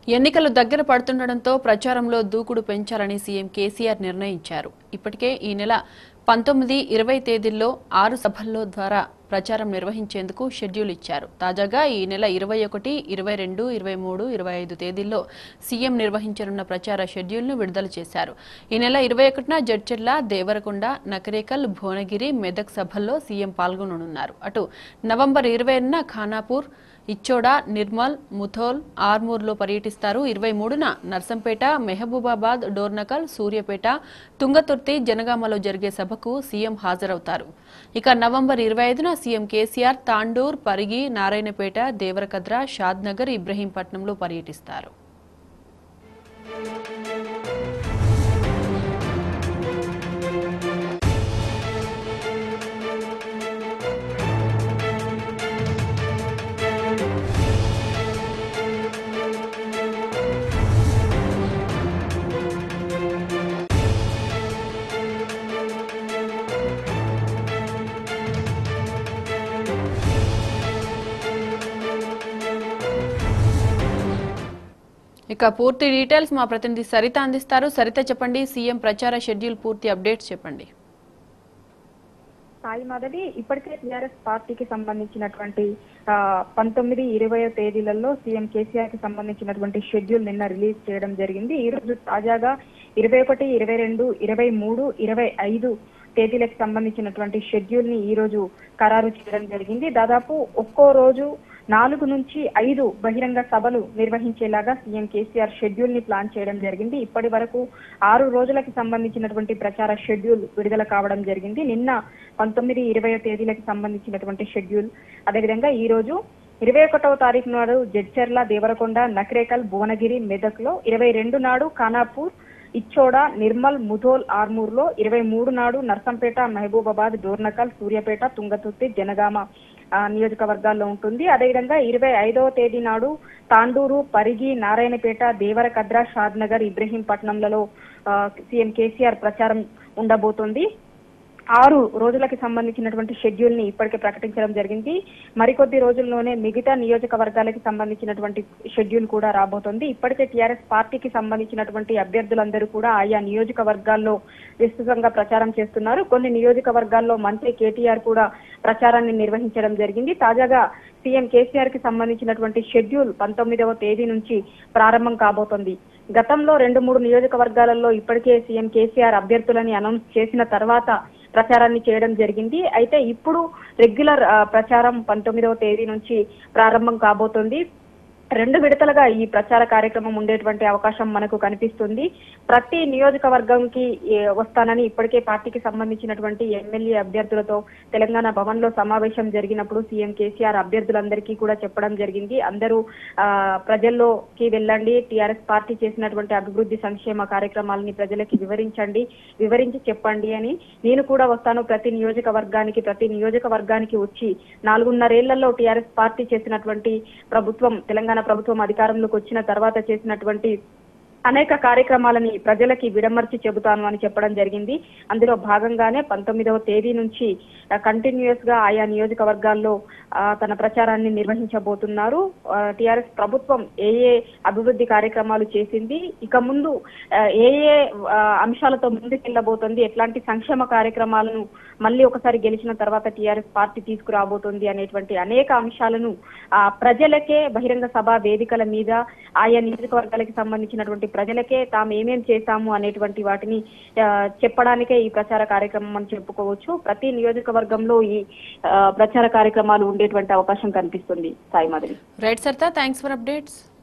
ఎన్నికలు దగ్గర పడుతుండటంతో ప్రచారంలో దూకుడు పెంచాలని సీఎం కేసీఆర్ నిర్ణయించారు ఇప్పటికే ఈ నెల పంతొమ్మిది ఇరవై తేదీల్లో ఆరు సభల్లో ద్వారా ప్రచారం నిర్వహించేందుకు షెడ్యూల్ ఇచ్చారు తాజాగా ఈ నెల ఇరవై ఒకటి ఇరవై రెండు ఇరవై మూడు ఇరవై ఐదు తేదీల్లో సీఎం నిర్వహించనున్న ప్రచార షెడ్యూల్ను విడుదల చేశారు ఈ నెల ఇరవై ఒకటిన జడ్చెర్ల దేవరకొండ నకరేకల్ భువనగిరి మెదక్ సభల్లో సీఎం పాల్గొననున్నారు అటు నవంబర్ ఇరవై ఖానాపూర్ ఇచ్చోడ నిర్మల్ ముథోల్ ఆర్మూర్లో పర్యటిస్తారు ఇరవై మూడున నర్సంపేట మెహబూబాబాద్ డోర్నకల్ సూర్యపేట తుంగతుర్తి జనగామలో జరిగే సభకు సీఎం హాజరవుతారు ఇక నవంబర్ ఇరవై ఐదున సీఎం కేసీఆర్ తాండూర్ పరిగి నారాయణపేట దేవరకద్ర షాద్నగర్ ఇబ్రహీంపట్నంలో పర్యటిస్తారు ఇక పూర్తి డీటెయిల్స్ మా ప్రతినిధి సరిత అందిస్తారు సరిత చెప్పండి సీఎం ప్రచార షెడ్యూల్ పూర్తి అప్డేట్స్ చెప్పండి సాయి మాధవి ఇప్పటికే టీఆర్ఎస్ పార్టీకి సంబంధించినటువంటి ఆ, పంతొమ్మిది ఇరవయో తేదీలలో సీఎం కేసీఆర్ కి సంబంధించినటువంటి షెడ్యూల్ నిన్న రిలీజ్ చేయడం జరిగింది ఈ రోజు తాజాగా ఇరవై ఒకటి ఇరవై రెండు ఇరవై మూడు ఇరవై ఐదు తేదీలకు సంబంధించినటువంటి షెడ్యూల్ ని ఈ రోజు ఖరారు చేయడం జరిగింది దాదాపు ఒక్కో రోజు నాలుగు నుంచి ఐదు బహిరంగ సభలు నిర్వహించేలాగా సీఎం కేసీఆర్ షెడ్యూల్ ని ప్లాన్ చేయడం జరిగింది ఇప్పటి వరకు ఆరు రోజులకి సంబంధించినటువంటి ప్రచార షెడ్యూల్ విడుదల కావడం జరిగింది నిన్న పంతొమ్మిది ఇరవై తేదీలకు సంబంధించినటువంటి షెడ్యూల్ అదేవిధంగా ఈ రోజు ఇరవై ఒకటవ తారీఖు నాడు జడ్చర్ల దేవరకొండ నకరేకల్ భువనగిరి మెదక్ లో ఇరవై రెండు నాడు ఖానాపూర్ ఇచ్చోడ నిర్మల్ ముధోల్ ఆర్మూర్ లో ఇరవై మూడు నాడు నర్సంపేట మహబూబాబాద్ డోర్నకల్ సూర్యాపేట తుంగతుర్తి జనగామ ఆ, నియోజకవర్గాల్లో ఉంటుంది అదేవిధంగా ఇరవై ఐదవ తేదీ నాడు తాండూరు పరిగి నారాయణపేట దేవరకద్ర షాద్నగర్ ఇబ్రహీంపట్నంలలో ఆ, సీఎం కేసీఆర్ ప్రచారం ఉండబోతోంది ఆరు రోజులకి సంబంధించినటువంటి షెడ్యూల్ ని ఇప్పటికే ప్రకటించడం జరిగింది మరికొద్ది రోజుల్లోనే మిగతా నియోజకవర్గాలకి సంబంధించినటువంటి షెడ్యూల్ కూడా రాబోతోంది ఇప్పటికే టీఆర్ఎస్ పార్టీకి సంబంధించినటువంటి అభ్యర్థులందరూ కూడా ఆయా నియోజకవర్గాల్లో విస్తృతంగా ప్రచారం చేస్తున్నారు కొన్ని నియోజకవర్గాల్లో మంత్రి కేటీఆర్ కూడా ప్రచారాన్ని నిర్వహించడం జరిగింది తాజాగా సీఎం కేసీఆర్ కి సంబంధించినటువంటి షెడ్యూల్ పంతొమ్మిదవ తేదీ నుంచి ప్రారంభం కాబోతోంది గతంలో రెండు మూడు నియోజకవర్గాలలో ఇప్పటికే సీఎం కేసీఆర్ అభ్యర్థులని అనౌన్స్ చేసిన తర్వాత ప్రచారాన్ని చేయడం జరిగింది అయితే ఇప్పుడు రెగ్యులర్ ఆ, ప్రచారం పంతొమ్మిదవ తేదీ నుంచి ప్రారంభం కాబోతోంది రెండు విడతలుగా ఈ ప్రచార కార్యక్రమం ఉండేటువంటి అవకాశం మనకు కనిపిస్తుంది ప్రతి నియోజకవర్గంకి ఏ, వస్తానని ఇప్పటికే పార్టీకి సంబంధించినటువంటి ఎమ్మెల్యే అభ్యర్థులతో తెలంగాణ భవన్ లో సమావేశం జరిగినప్పుడు సీఎం కేసీఆర్ అభ్యర్థులందరికీ కూడా చెప్పడం జరిగింది అందరూ ఆ, ప్రజల్లోకి వెళ్ళండి టీఆర్ఎస్ పార్టీ చేసినటువంటి అభివృద్ధి సంక్షేమ కార్యక్రమాలని ప్రజలకి వివరించండి వివరించి చెప్పండి అని నేను కూడా వస్తాను ప్రతి నియోజకవర్గానికి ప్రతి నియోజకవర్గానికి వచ్చి నాలుగున్నరేళ్లలో టీఆర్ఎస్ పార్టీ చేసినటువంటి ప్రభుత్వం తెలంగాణ ప్రభుత్వం అధికారంలోకి వచ్చిన తర్వాత చేసినటువంటి అనేక కార్యక్రమాలని ప్రజలకి విడమర్చి చెబుతాను అని చెప్పడం జరిగింది అందులో భాగంగానే పంతొమ్మిదవ తేదీ నుంచి కంటిన్యూస్ గా ఆయా నియోజకవర్గాల్లో ఆ, తన ప్రచారాన్ని నిర్వహించబోతున్నారు టిఆర్ఎస్ ప్రభుత్వం ఏ ఏ అభివృద్ధి కార్యక్రమాలు చేసింది ఇక ముందు ఆ, ఏ ఏ ఆ, అంశాలతో ముందుకెళ్లబోతోంది ఎట్లాంటి సంక్షేమ కార్యక్రమాలను మళ్ళీ ఒకసారి గెలిచిన తర్వాత టిఆర్ఎస్ పార్టీ తీసుకురాబోతోంది అనేటువంటి అనేక అంశాలను ఆ, ప్రజలకే బహిరంగ సభ వేదికల మీద ఆయా నియోజకవర్గాలకు సంబంధించినటువంటి ప్రజలకే తాము ఏమేం చేశాము అనేటువంటి వాటిని ఆ, చెప్పడానికే ఈ ప్రచార కార్యక్రమం అని చెప్పుకోవచ్చు ప్రతి నియోజకవర్గంలో ఈ ఆ, ప్రచార కార్యక్రమాలు ఉండేటువంటి అవకాశం కనిపిస్తుంది Sai Madhavi right Saritha thanks for updates